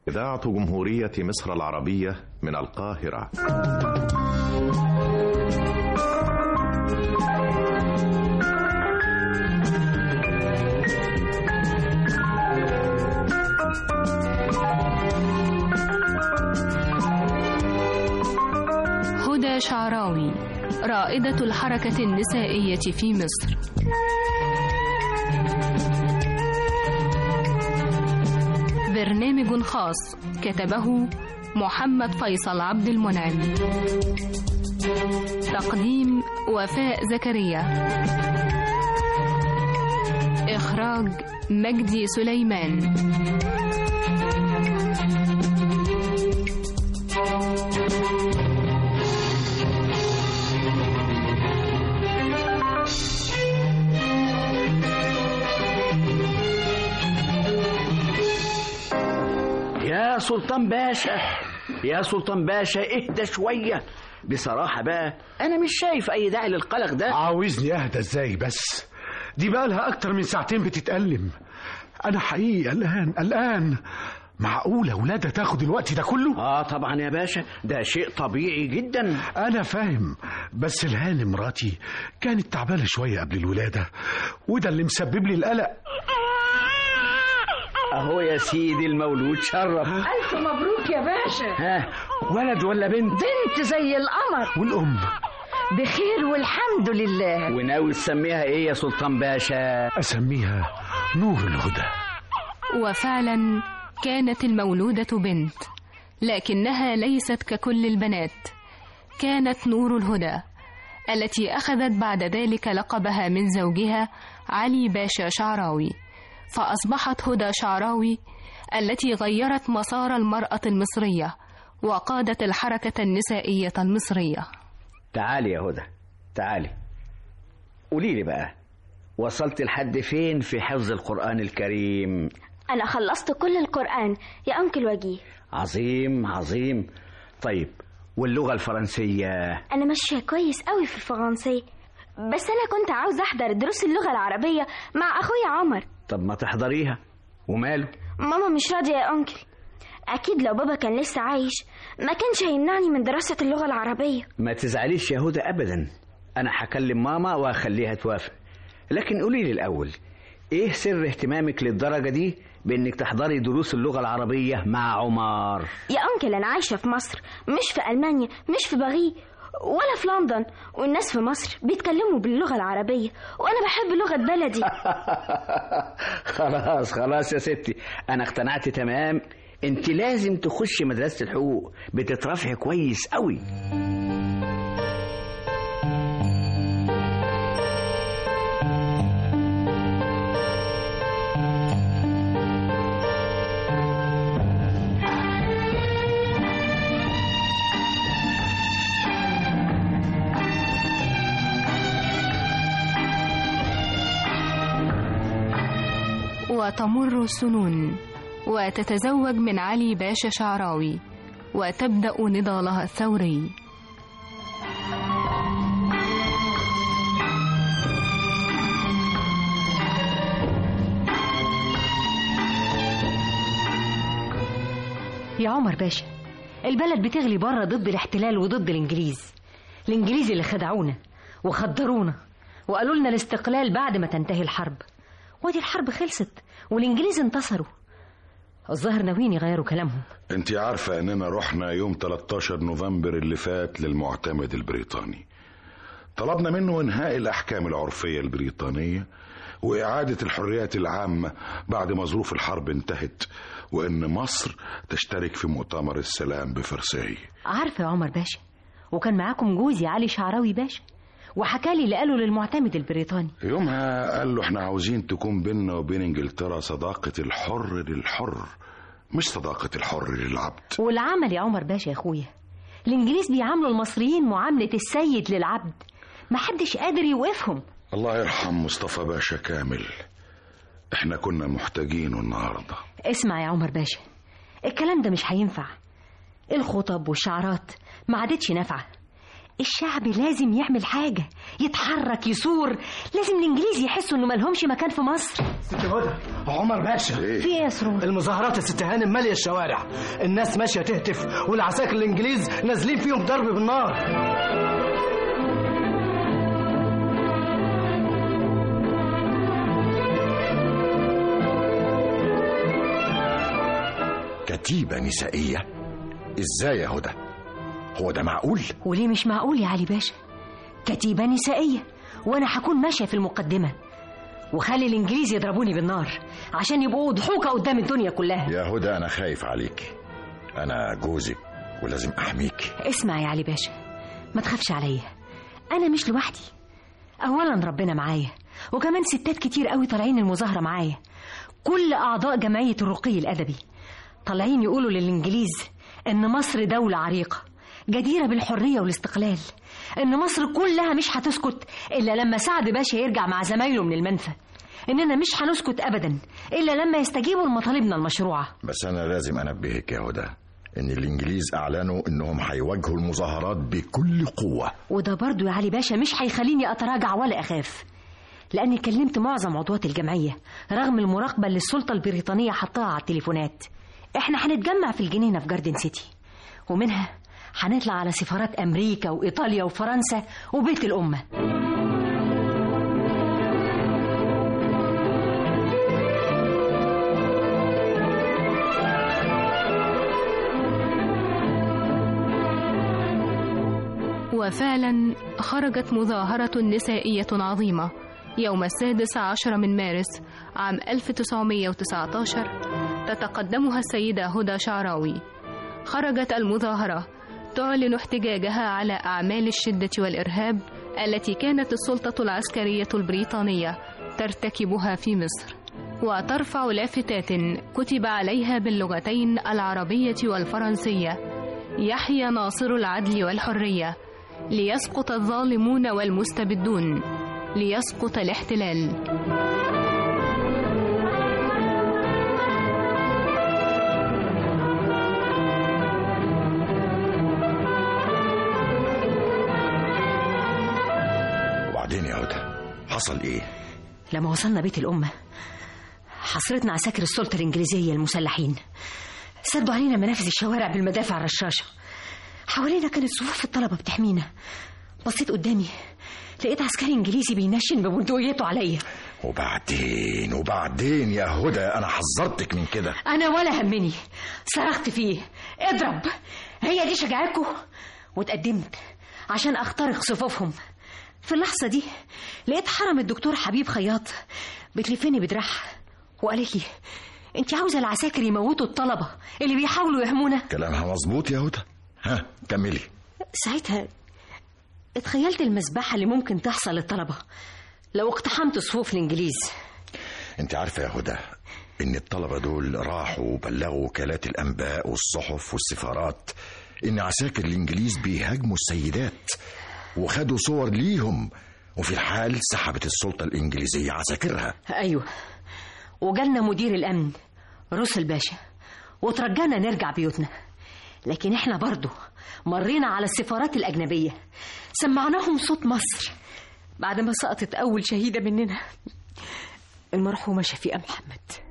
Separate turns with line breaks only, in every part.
إذاعة جمهورية مصر العربية من القاهرة
هدى شعراوي رائدة الحركة النسائية في مصر برنامج خاص كتبه محمد فيصل عبد المنعم تقديم وفاء زكريا إخراج مجدي سليمان
يا سلطان باشا يا سلطان باشا اهدى شوية بصراحة بقى أنا مش شايف أي داعي للقلق ده
عاوزني اهدى ازاي بس دي بقالها اكتر من ساعتين بتتألم انا حقيقي قلقان قلقان معقولة ولادها تاخد الوقت ده كله؟
آه طبعا يا باشا ده شيء طبيعي جدا
أنا فاهم بس الهاني مراتي كانت تعبانة شوية قبل الولادة وده اللي مسبب لي القلق
أهو يا سيدي المولود شرف
ألف مبروك يا باشا
ها ولد ولا بنت
بنت زي القمر
والأم
بخير والحمد لله
وناوي تسميها إيه يا سلطان باشا
أسميها نور الهدى
وفعلا كانت المولودة بنت لكنها ليست ككل البنات كانت نور الهدى التي أخذت بعد ذلك لقبها من زوجها علي باشا شعراوي فأصبحت هدى شعراوي التي غيرت مسار المرأة المصرية وقادت الحركة النسائية المصرية
تعالي يا هدى تعالي قولي لي بقى وصلت لحد فين في حفظ القرآن الكريم
أنا خلصت كل القرآن يا أنكل وجيه
عظيم عظيم طيب واللغة الفرنسية
أنا ماشية كويس قوي في الفرنسية بس أنا كنت عاوز أحضر دروس اللغة العربية مع أخويا عمر
طب ما تحضريها وماله
ماما مش راضية يا أنكل أكيد لو بابا كان لسه عايش ما كانش هيمنعني من دراسة اللغة العربية
ما تزعليش يا هدى أبدا أنا هكلم ماما وأخليها توافق لكن قولي لي الأول إيه سر اهتمامك للدرجة دي بإنك تحضري دروس اللغة العربية مع عمر
يا أنكل أنا عايشة في مصر مش في ألمانيا مش في باريس ولا في لندن والناس في مصر بيتكلموا باللغة العربية وأنا بحب لغة بلدي
خلاص خلاص يا ستي أنا اقتنعت تمام انت لازم تخشي مدرسة الحقوق بتترفعي كويس قوي
وتمر السنون وتتزوج من علي باشا شعراوي وتبدأ نضالها الثوري
يا عمر باشا البلد بتغلي بره ضد الاحتلال وضد الانجليز الانجليز اللي خدعونا وخدرونا وقالوا لنا الاستقلال بعد ما تنتهي الحرب ودي الحرب خلصت والانجليز انتصروا الظاهر ناويين يغيروا كلامهم
انت عارفة اننا رحنا يوم 13 نوفمبر اللي فات للمعتمد البريطاني طلبنا منه انهاء الاحكام العرفية البريطانية واعادة الحريات العامة بعد ما ظروف الحرب انتهت وان مصر تشترك في مؤتمر السلام بفرساي
عارفه يا عمر باشا وكان معاكم جوزي علي شعراوي باشا وحكى لي اللي قاله للمعتمد البريطاني
يومها قال له احنا عاوزين تكون بيننا وبين انجلترا صداقة الحر للحر مش صداقة الحر للعبد
والعمل يا عمر باشا يا اخويا الانجليز بيعاملوا المصريين معاملة السيد للعبد محدش قادر يوقفهم
الله يرحم مصطفى باشا كامل احنا كنا محتاجينه النهارده
اسمع يا عمر باشا الكلام ده مش هينفع الخطب والشعارات ما عادتش نافعة الشعب لازم يعمل حاجة يتحرك يثور لازم الإنجليز يحسوا إنه ملهمش مكان في مصر
ست هدى عمر باشا
في إيه يا سرور؟
المظاهرات يا ست هانم مالية الشوارع الناس ماشية تهتف والعساكر الإنجليز نازلين فيهم ضرب بالنار
كتيبة نسائية ازاي يا هدى هو ده معقول
وليه مش معقول يا علي باشا كتيبة نسائية وأنا هكون ماشية في المقدمة وخلي الإنجليز يضربوني بالنار عشان يبقوا ضحوكة قدام الدنيا كلها
يا هدى انا خايف عليك انا جوزك ولازم احميك
اسمع يا علي باشا ما تخافش عليا أنا مش لوحدي أولا ربنا معايا وكمان ستات كتير قوي طالعين المظاهرة معايا كل أعضاء جمعية الرقي الأدبي طالعين يقولوا للإنجليز إن مصر دولة عريقة جديرة بالحرية والاستقلال إن مصر كلها مش هتسكت إلا لما سعد باشا يرجع مع زمايله من المنفى إننا مش هنسكت أبدا إلا لما يستجيبوا لمطالبنا المشروعة
بس انا لازم انبهك يا هدى ان الانجليز اعلنوا انهم هيواجهوا المظاهرات بكل قوة
وده برضو يا علي باشا مش هيخليني أتراجع ولا أخاف لأني كلمت معظم عضوات الجمعية رغم المراقبة اللي السلطة البريطانية حطاها على التليفونات احنا هنتجمع في الجنينة في جاردن سيتي ومنها هنطلع على سفارات أمريكا وإيطاليا وفرنسا وبيت الأمة
وفعلا خرجت مظاهرة نسائية عظيمة يوم السادس عشر من مارس عام 1919 تتقدمها السيدة هدى شعراوي خرجت المظاهرة تعلن احتجاجها على أعمال الشدة والإرهاب التي كانت السلطة العسكرية البريطانية ترتكبها في مصر وترفع لافتات كتب عليها باللغتين العربية والفرنسية يحيى ناصر العدل والحرية ليسقط الظالمون والمستبدون ليسقط الاحتلال
وبعدين يا هدى حصل ايه
لما وصلنا بيت الأمة حصرتنا عساكر السلطة الإنجليزية المسلحين سدوا علينا منافذ الشوارع بالمدافع الرشاشة حوالينا كانت صفوف الطلبة بتحمينا بصيت قدامي لقيت عسكري إنجليزي بينشن ببندقيته عليا
وبعدين وبعدين يا هدى انا حذرتك من كده
أنا ولا همني صرخت فيه اضرب هي دي شجاعتكم وتقدمت عشان أخترق صفوفهم في اللحظة دي لقيت حرم الدكتور حبيب خياط بتلفني بدراعها وقالت لي انت عاوزة العساكر يموتوا الطلبة اللي بيحاولوا يهمونا
كلامها مظبوط يا هدى ها كملي
ساعتها اتخيلت المذبحة اللي ممكن تحصل للطلبة لو اقتحمت صفوف الإنجليز
انت عارفة يا هدى ان الطلبة دول راحوا وبلغوا وكالات الانباء والصحف والسفارات ان عساكر الانجليز بيهاجموا السيدات وخدوا صور ليهم وفي الحال سحبت السلطة الانجليزية عساكرها
أيوة وجالنا مدير الأمن رسل باشا وترجانا نرجع بيوتنا لكن احنا برضو مرينا على السفارات الأجنبية سمعناهم صوت مصر بعد ما سقطت أول شهيدة مننا المرحومة شفيقة محمد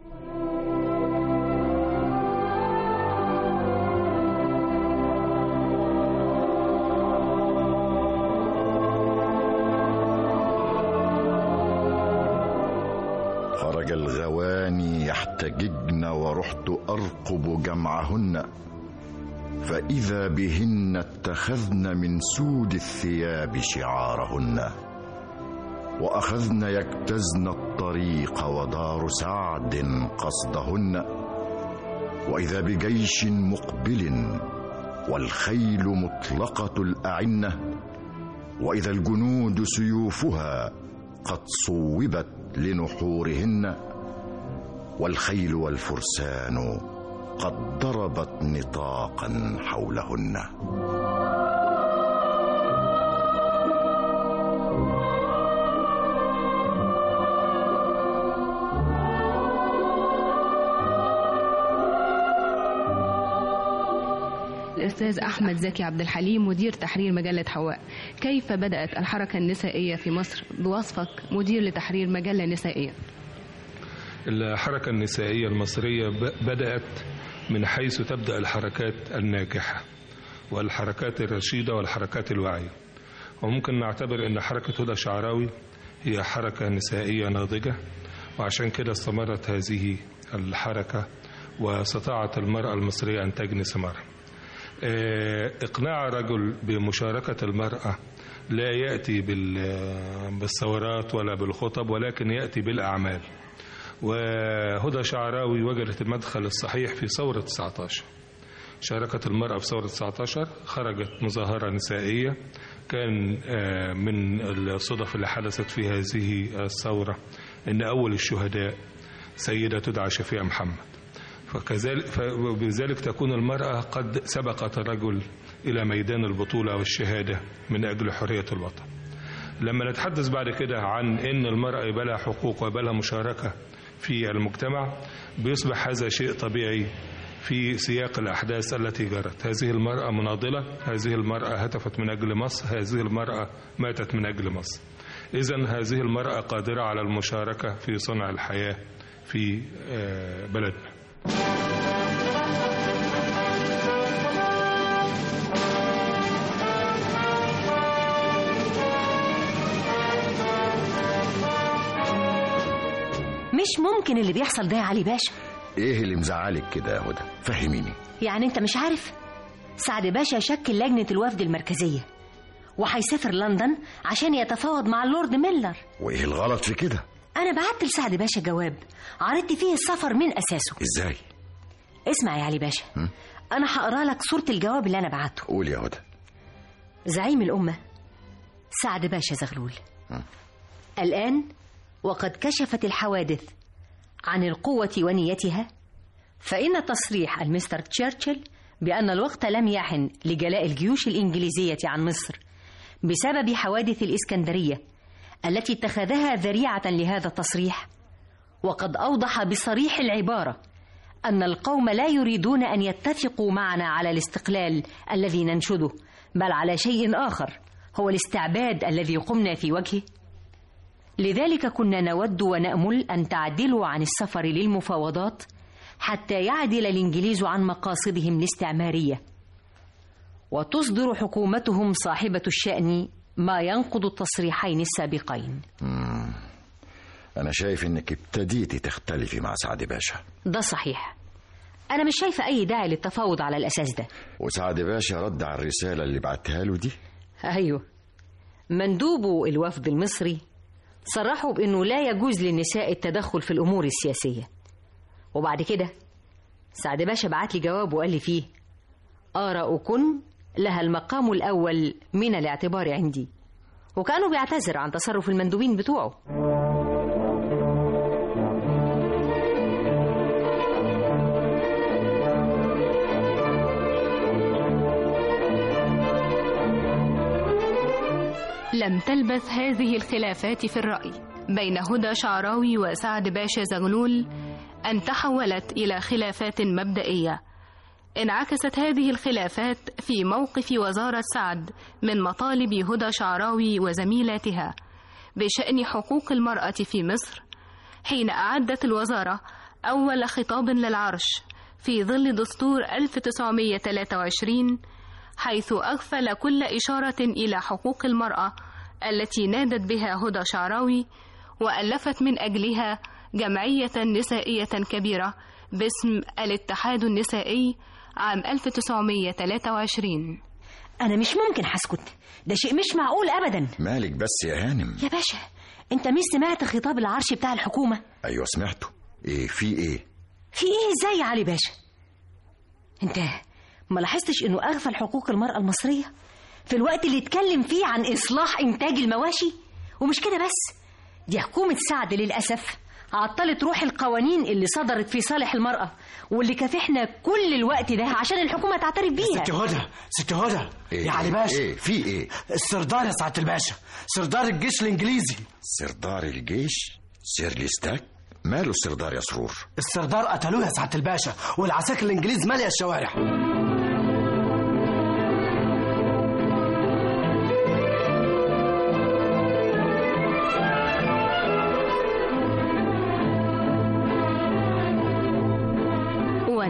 خرج الغواني يحتججن ورحت أرقب جمعهن فإذا بهن اتخذن من سود الثياب شعارهن وأخذن يجتزن الطريق ودار سعد قصدهن وإذا بجيش مقبل والخيل مطلقة الأعنة وإذا الجنود سيوفها قد صوبت لنحورهن والخيل والفرسان قد ضربت نطاقا حولهن
الأستاذ أحمد زكي عبد الحليم مدير تحرير مجلة حواء كيف بدأت الحركة النسائية في مصر بوصفك مدير لتحرير مجلة نسائية
الحركة النسائية المصرية ب- بدأت من حيث تبدأ الحركات الناجحة والحركات الرشيدة والحركات الواعية وممكن نعتبر أن حركة هدى شعراوي هي حركة نسائية ناضجة وعشان كده استمرت هذه الحركة واستطاعت المرأة المصرية أن تجني ثمارها آه، إقناع رجل بمشاركة المرأة لا يأتي بال- بالثورات ولا بالخطب ولكن يأتي بالأعمال وهدى شعراوي وجدت المدخل الصحيح في ثورة 19 شاركت المرأة في ثورة 19 خرجت مظاهرة نسائية كان آه، من الصدف اللي حدثت في هذه الثورة أن أول الشهداء سيدة تدعى شفيع محمد فكذلك فبذلك تكون المرأة قد سبقت الرجل إلى ميدان البطولة والشهادة من أجل حرية الوطن لما نتحدث بعد كده عن أن المرأة يبقى لها حقوق ويبقى لها مشاركة في المجتمع بيصبح هذا شيء طبيعي في سياق الأحداث التي جرت هذه المرأة مناضلة هذه المرأة هتفت من أجل مصر هذه المرأة ماتت من أجل مصر إذا هذه المرأة قادرة على المشاركة في صنع الحياة في آه، بلدنا
مش ممكن اللي بيحصل ده يا علي باشا
ايه اللي مزعلك كده يا هدى فهميني
يعني انت مش عارف سعد باشا شكل لجنة الوفد المركزية وهيسافر لندن عشان يتفاوض مع اللورد ميلر
وايه الغلط في كده
انا بعت لسعد باشا جواب عرضت فيه السفر من اساسه
ازاي
اسمع يا علي باشا انا هقرا لك صورة الجواب اللي انا بعته
قول يا هدى
زعيم الأمة سعد باشا زغلول الآن وقد كشفت الحوادث عن القوة ونيتها فإن تصريح المستر تشرشل بأن الوقت لم يحن لجلاء الجيوش الإنجليزية عن مصر بسبب حوادث الإسكندرية التي اتخذها ذريعة لهذا التصريح وقد أوضح بصريح العبارة أن القوم لا يريدون أن يتفقوا معنا على الاستقلال الذي ننشده بل على شيء آخر هو الاستعباد الذي قمنا في وجهه لذلك كنا نود ونأمل أن تعدلوا عن السفر للمفاوضات حتى يعدل الإنجليز عن مقاصدهم الاستعمارية وتصدر حكومتهم صاحبة الشأن ما ينقض التصريحين السابقين
مم. انا شايف انك ابتديتي تختلفي مع سعد باشا
ده صحيح أنا مش شايفة أي داعي للتفاوض على الأساس ده
وسعد باشا رد على الرسالة اللي بعتها له دي
أيوه مندوب الوفد المصري صرحوا بأنه لا يجوز للنساء التدخل في الأمور السياسية وبعد كده سعد باشا بعت لي جواب وقال لي فيه آراؤكن لها المقام الأول من الاعتبار عندي وكانوا بيعتذر عن تصرف المندوبين بتوعه
لم تلبث هذه الخلافات في الرأي بين هدى شعراوي وسعد باشا زغلول أن تحولت إلى خلافات مبدئية انعكست هذه الخلافات في موقف وزارة سعد من مطالب هدى شعراوي وزميلاتها بشأن حقوق المرأة في مصر حين أعدت الوزارة أول خطاب للعرش في ظل دستور 1923 حيث أغفل كل إشارة إلى حقوق المرأة التي نادت بها هدى شعراوي وألفت من أجلها جمعية نسائية كبيرة باسم الاتحاد النسائي عام 1923
أنا مش ممكن هسكت ده شيء مش معقول أبدا
مالك بس يا هانم
يا باشا أنت مش سمعت خطاب العرش بتاع الحكومة
ايوه سمعته ايه في ايه
في إيه إزاي يا علي باشا أنت ما لاحظتش إنه أغفل حقوق المرأة المصرية في الوقت اللي اتكلم فيه عن إصلاح إنتاج المواشي ومش كده بس دي حكومة سعد للأسف عطلت روح القوانين اللي صدرت في صالح المرأة واللي كافحنا كل الوقت ده عشان الحكومة تعترف بيها
ست هدى ست هدى
إيه
يا علي باشا
ايه في ايه
السردار يا سعاده الباشا سردار الجيش الانجليزي
سردار الجيش سيرليستاك ماله السردار يا سرور
السردار قتلوه يا سعاده الباشا والعساكر الانجليز ماليه الشوارع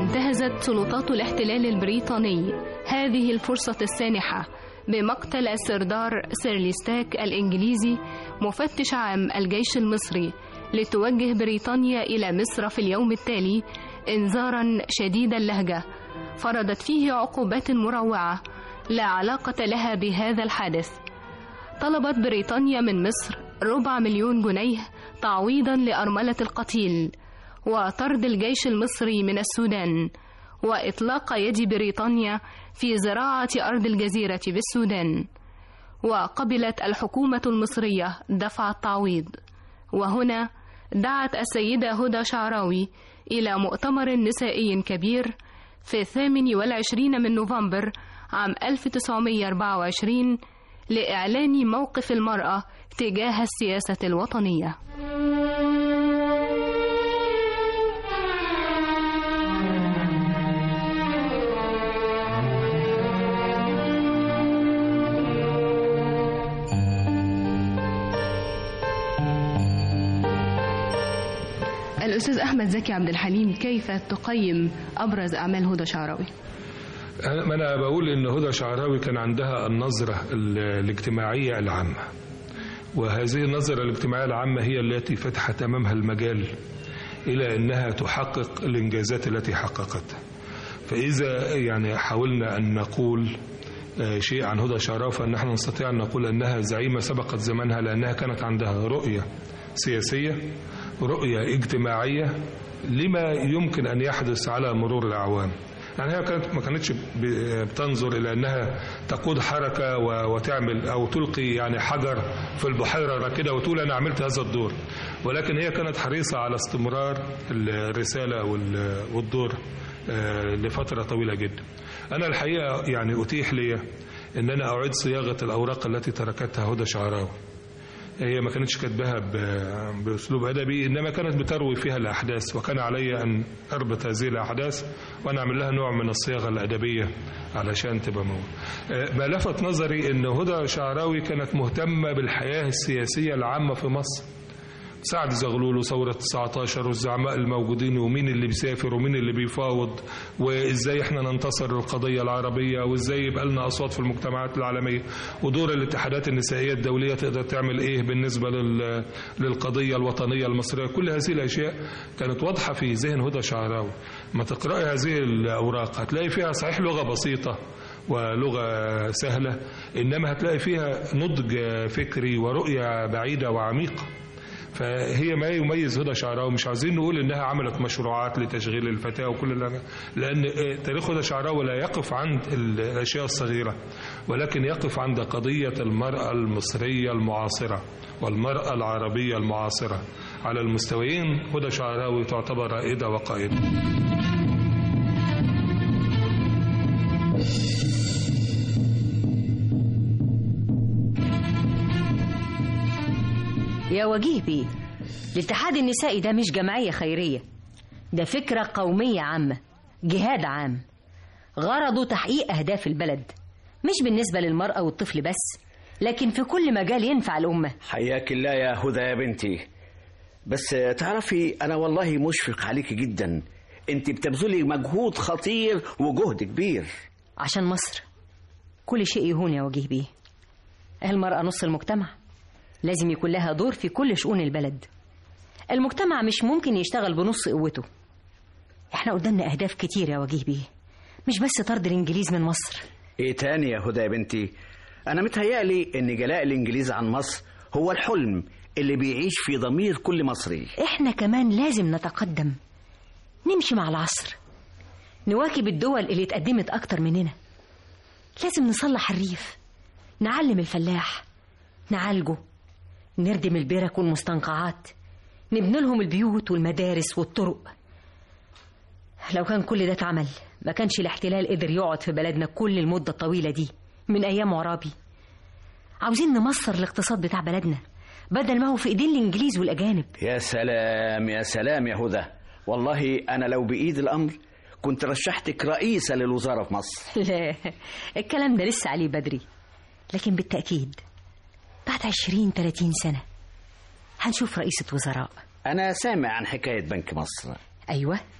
انتهزت سلطات الاحتلال البريطاني هذه الفرصة السانحة بمقتل السردار سيرليستاك الإنجليزي مفتش عام الجيش المصري لتوجه بريطانيا إلى مصر في اليوم التالي إنذارا شديد اللهجة فرضت فيه عقوبات مروعة لا علاقة لها بهذا الحادث طلبت بريطانيا من مصر ربع مليون جنيه تعويضا لأرملة القتيل وطرد الجيش المصري من السودان وإطلاق يد بريطانيا في زراعة أرض الجزيرة بالسودان وقبلت الحكومة المصرية دفع التعويض وهنا دعت السيدة هدى شعراوي إلى مؤتمر نسائي كبير في الثامن والعشرين من نوفمبر عام 1924 لإعلان موقف المرأة تجاه السياسة الوطنية الأستاذ أحمد زكي عبد الحليم كيف تقيم أبرز أعمال هدى شعراوي؟
ما أنا بقول إن هدى شعراوي كان عندها النظرة ال- الاجتماعية العامة وهذه النظرة الاجتماعية العامة هي التي فتحت أمامها المجال إلى أنها تحقق الإنجازات التي حققتها فإذا يعني حاولنا أن نقول آه، شيء عن هدى شعراوي فنحن نستطيع أن نقول أنها زعيمة سبقت زمانها لأنها كانت عندها رؤية سياسية رؤية اجتماعية لما يمكن أن يحدث على مرور الأعوام يعني هي كانت ما كانتش ب- بتنظر إلى أنها تقود حركة و- وتعمل أو تلقي يعني حجر في البحيرة كده وتقول أنا عملت هذا الدور ولكن هي كانت حريصة على استمرار الرسالة وال- والدور آه، لفترة طويلة جدا أنا الحقيقة يعني أتيح لي أن أنا أعيد صياغة الأوراق التي تركتها هدى شعراوي هي ما كانتش كاتباها ب- باسلوب ادبي انما كانت بتروي فيها الاحداث وكان علي ان اربط هذه الاحداث وانا اعمل لها نوع من الصياغه الادبيه علشان تبقى موجوده. آه، ما لفت نظري ان هدى شعراوي كانت مهتمه بالحياه السياسيه العامه في مصر. سعد زغلول وثورة 19 والزعماء الموجودين ومين اللي بيسافر ومين اللي بيفاوض وازاي احنا ننتصر للقضية العربية وازاي يبقى لنا اصوات في المجتمعات العالمية ودور الاتحادات النسائية الدولية تقدر تعمل ايه بالنسبة لل- للقضية الوطنية المصرية كل هذه الاشياء كانت واضحة في ذهن هدى شعراوي ما تقرأي هذه الاوراق هتلاقي فيها صحيح لغة بسيطة ولغة سهلة إنما هتلاقي فيها نضج فكري ورؤية بعيدة وعميقة فهي ما يميز هدى شعراوي مش عايزين نقول انها عملت مشروعات لتشغيل الفتاه وكل اللي لان تاريخ هدى شعراوي لا يقف عند الاشياء الصغيره ولكن يقف عند قضيه المراه المصريه المعاصره والمراه العربيه المعاصره على المستويين هدى شعراوي تعتبر رائده وقائده
يا وجيه بيه الاتحاد النسائي ده مش جمعية خيرية ده فكرة قومية عامة جهاد عام غرضه تحقيق أهداف البلد مش بالنسبة للمرأة والطفل بس لكن في كل مجال ينفع الأمة
حياك الله يا هدى يا بنتي بس تعرفي أنا والله مشفق عليك جدا أنت بتبذلي مجهود خطير وجهد كبير
عشان مصر كل شيء يهون يا وجيه بيه المرأة نص المجتمع لازم يكون لها دور في كل شؤون البلد المجتمع مش ممكن يشتغل بنص قوته احنا قدامنا أهداف كتير يا وجيه بيه مش بس طرد الإنجليز من مصر
إيه تاني يا هدى يا بنتي أنا متهيألي إن جلاء الإنجليز عن مصر هو الحلم اللي بيعيش في ضمير كل مصري
احنا كمان لازم نتقدم نمشي مع العصر نواكب الدول اللي اتقدمت أكتر مننا لازم نصلح الريف نعلم الفلاح نعالجه نردم البرك والمستنقعات نبني لهم البيوت والمدارس والطرق لو كان كل ده اتعمل ما كانش الاحتلال قدر يقعد في بلدنا كل المدة الطويلة دي من أيام عرابي عاوزين نمصر الاقتصاد بتاع بلدنا بدل ما هو في ايدين الانجليز والاجانب
يا سلام يا سلام يا هدى والله أنا لو بإيد الأمر كنت رشحتك رئيسة للوزارة في مصر
لا الكلام ده لسه عليه بدري لكن بالتأكيد بعد عشرين تلاتين سنة هنشوف رئيسة وزراء
أنا سامع عن حكاية بنك مصر
أيوة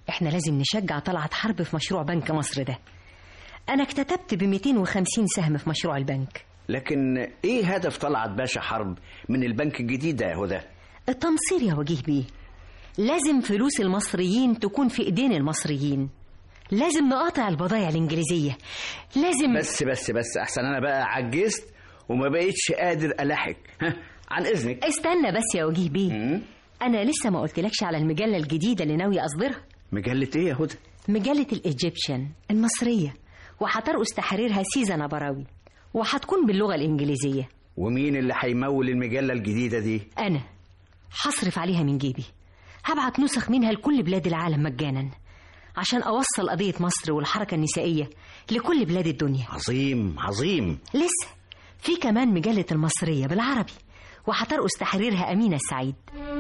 احنا لازم نشجع طلعت حرب في مشروع بنك مصر ده انا اكتتبت ب 250 سهم في مشروع البنك
لكن ايه هدف طلعت باشا حرب من البنك الجديد ده يا هدى
التنصير يا وجيه بيه لازم فلوس المصريين تكون في ايدين المصريين لازم نقاطع البضائع الانجليزيه لازم
بس بس بس احسن انا بقى عجزت وما بقيتش قادر الحق ها عن اذنك
استنى بس يا وجيه بيه انا لسه ما قلتلكش على المجله الجديده اللي ناوي اصدرها
مجله ايه يا هدى
مجله الايجيبشن المصريه وهترقص تحريرها سيزا نبراوي وهتكون باللغه الانجليزيه
ومين اللي هيمول المجله الجديده دي
انا هصرف عليها من جيبي هبعت نسخ منها لكل بلاد العالم مجانا عشان اوصل قضيه مصر والحركه النسائيه لكل بلاد الدنيا
عظيم عظيم
لسه في كمان مجله المصريه بالعربي وهترقص تحريرها امينه السعيد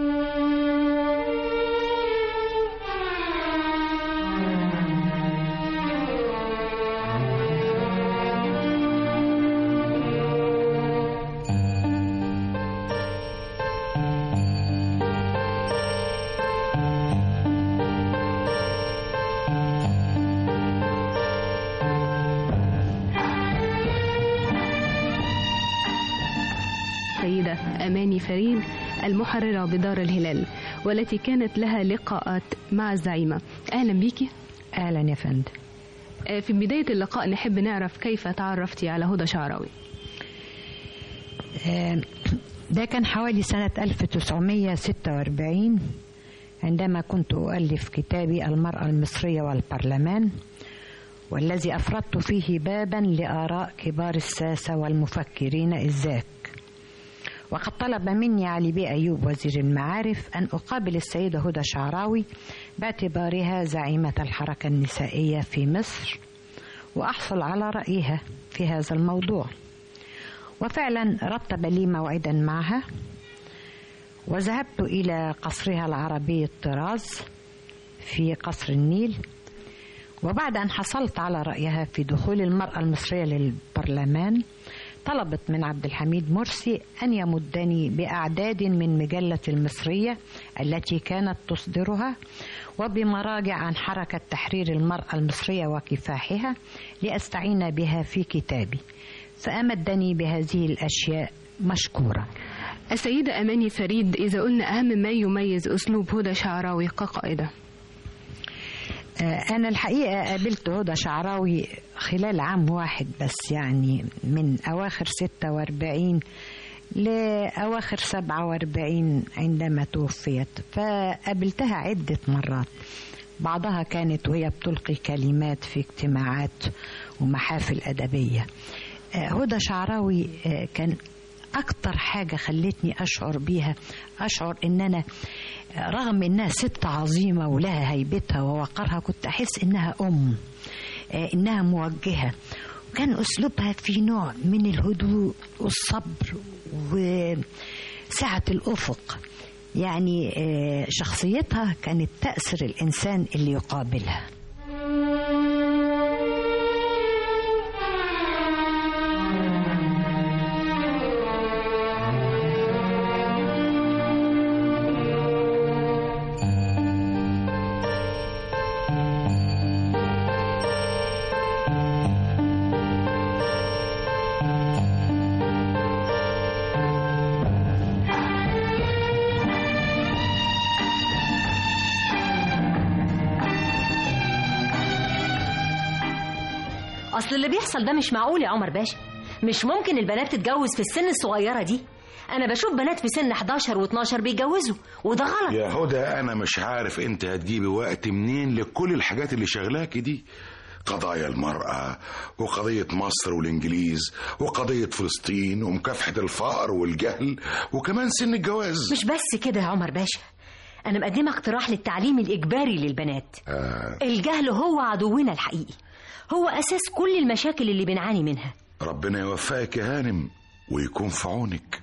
السيدة أماني فريد المحررة بدار الهلال والتي كانت لها لقاءات مع الزعيمة أهلا بيكي
أهلا يا فندم
آه، في بداية اللقاء نحب نعرف كيف تعرفتي على هدى شعراوي
آه، ده كان حوالي سنة 1946 عندما كنت أؤلف كتابي المرأة المصرية والبرلمان والذي أفردت فيه بابا لآراء كبار الساسة والمفكرين الذاك وقد طلب مني علي بيه أيوب وزير المعارف أن أقابل السيدة هدى شعراوي باعتبارها زعيمة الحركة النسائية في مصر وأحصل على رأيها في هذا الموضوع وفعلا رتب لي موعدا معها وذهبت إلى قصرها العربي الطراز في قصر النيل وبعد أن حصلت على رأيها في دخول المرأة المصرية للبرلمان طلبت من عبد الحميد مرسي أن يمدني بأعداد من مجلة المصرية التي كانت تصدرها وبمراجع عن حركة تحرير المرأة المصرية وكفاحها لأستعين بها في كتابي فأمدني بهذه الأشياء مشكورة
السيدة أماني فريد إذا قلنا أهم ما يميز أسلوب هدى شعراوي كقائدة
آه، أنا الحقيقة قابلت هدى شعراوي خلال عام واحد بس يعني من أواخر 46 لأواخر 47 عندما توفيت فقابلتها عدة مرات بعضها كانت وهي بتلقي كلمات في اجتماعات ومحافل أدبية آه، هدى شعراوي آه، كان أكتر حاجة خلتني أشعر بيها أشعر إن أنا رغم إنها ست عظيمة ولها هيبتها ووقارها كنت أحس إنها أم آه، إنها موجهة وكان أسلوبها في نوع من الهدوء والصبر وسعة الأفق يعني آه، شخصيتها كانت تأثر الإنسان اللي يقابلها
اصل اللي بيحصل ده مش معقول يا عمر باشا مش ممكن البنات تتجوز في السن الصغيره دي انا بشوف بنات في سن 11 و12 بيتجوزوا وده غلط
يا هدى انا مش عارف انت هتجيبي وقت منين لكل الحاجات اللي شغلاكي دي قضايا المرأة وقضية مصر والإنجليز وقضية فلسطين ومكافحة الفقر والجهل وكمان سن الجواز
مش بس كده يا عمر باشا انا مقدمه اقتراح للتعليم الاجباري للبنات
آه
الجهل هو عدونا الحقيقي هو اساس كل المشاكل اللي بنعاني منها
ربنا يوفقك يا هانم ويكون في عونك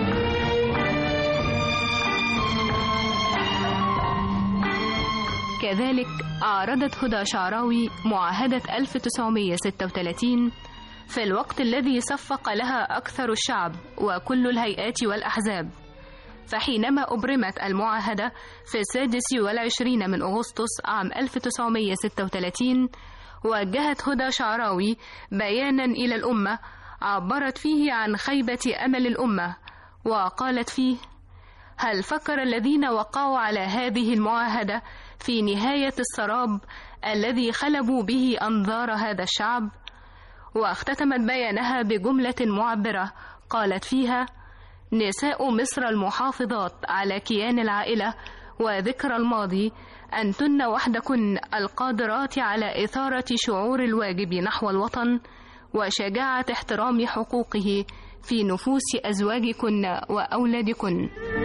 كان كذلك عارضت هدى شعراوي معاهدة 1936 في الوقت الذي صفق لها أكثر الشعب وكل الهيئات والأحزاب فحينما أبرمت المعاهدة في السادس والعشرين من أغسطس عام 1936 وجهت هدى شعراوي بيانا إلى الأمة عبرت فيه عن خيبة أمل الأمة وقالت فيه هل فكر الذين وقعوا على هذه المعاهدة في نهاية السراب الذي خلبوا به أنظار هذا الشعب؟ واختتمت بيانها بجملة معبرة قالت فيها: نساء مصر المحافظات على كيان العائلة وذكرى الماضي أنتن وحدكن القادرات على إثارة شعور الواجب نحو الوطن وشجاعة احترام حقوقه في نفوس أزواجكن وأولادكن.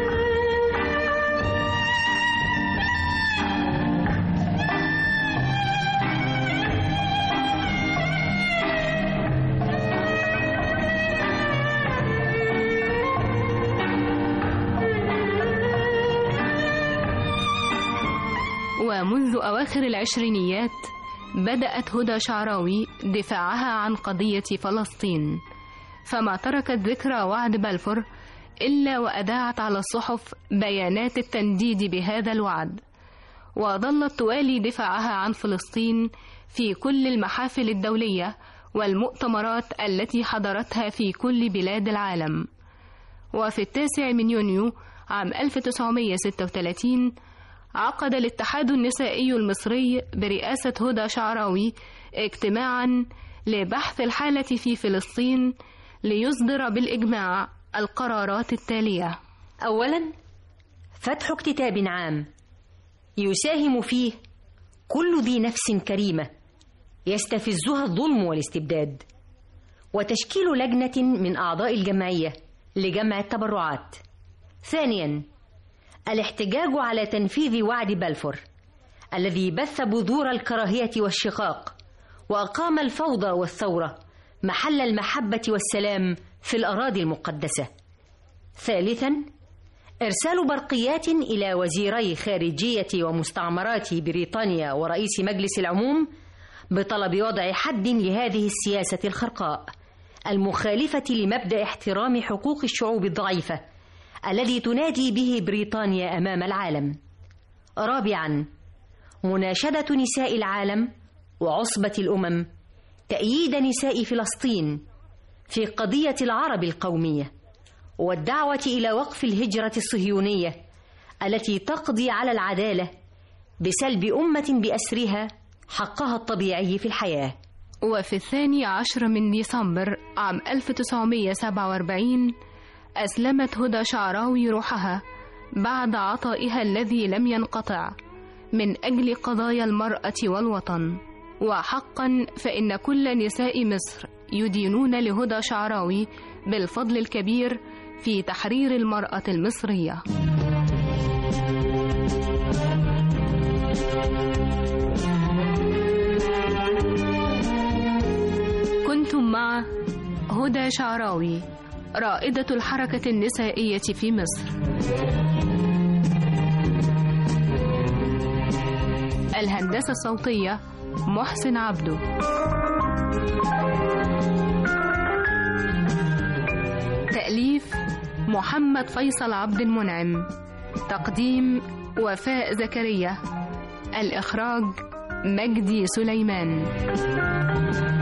ومنذ أواخر العشرينيات بدأت هدى شعراوي دفاعها عن قضية فلسطين فما تركت ذكرى وعد بلفور إلا وأذاعت على الصحف بيانات التنديد بهذا الوعد وظلت توالي دفاعها عن فلسطين في كل المحافل الدولية والمؤتمرات التي حضرتها في كل بلاد العالم وفي التاسع من يونيو عام 1936 عقد الاتحاد النسائي المصري برئاسة هدى شعراوي اجتماعا لبحث الحالة في فلسطين ليصدر بالإجماع القرارات التالية
أولا فتح اكتتاب عام يساهم فيه كل ذي نفس كريمة يستفزها الظلم والاستبداد وتشكيل لجنة من أعضاء الجمعية لجمع التبرعات ثانيا الاحتجاج على تنفيذ وعد بلفور الذي بث بذور الكراهية والشقاق وأقام الفوضى والثورة محل المحبة والسلام في الأراضي المقدسة. ثالثا إرسال برقيات إلى وزيري خارجية ومستعمرات بريطانيا ورئيس مجلس العموم بطلب وضع حد لهذه السياسة الخرقاء المخالفة لمبدأ احترام حقوق الشعوب الضعيفة الذي تنادي به بريطانيا امام العالم رابعا مناشده نساء العالم وعصبه الامم تاييد نساء فلسطين في قضيه العرب القوميه والدعوه الى وقف الهجره الصهيونيه التي تقضي على العداله بسلب امه باسرها حقها الطبيعي في الحياه
وفي الثاني عشر من ديسمبر عام 1947 أسلمت هدى شعراوي روحها بعد عطائها الذي لم ينقطع من أجل قضايا المرأة والوطن وحقا فإن كل نساء مصر يدينون لهدى شعراوي بالفضل الكبير في تحرير المرأة المصرية كنتم مع هدى شعراوي رائدة الحركة النسائية في مصر. الهندسة الصوتية محسن عبده. تأليف محمد فيصل عبد المنعم. تقديم وفاء زكريا. الإخراج مجدي سليمان.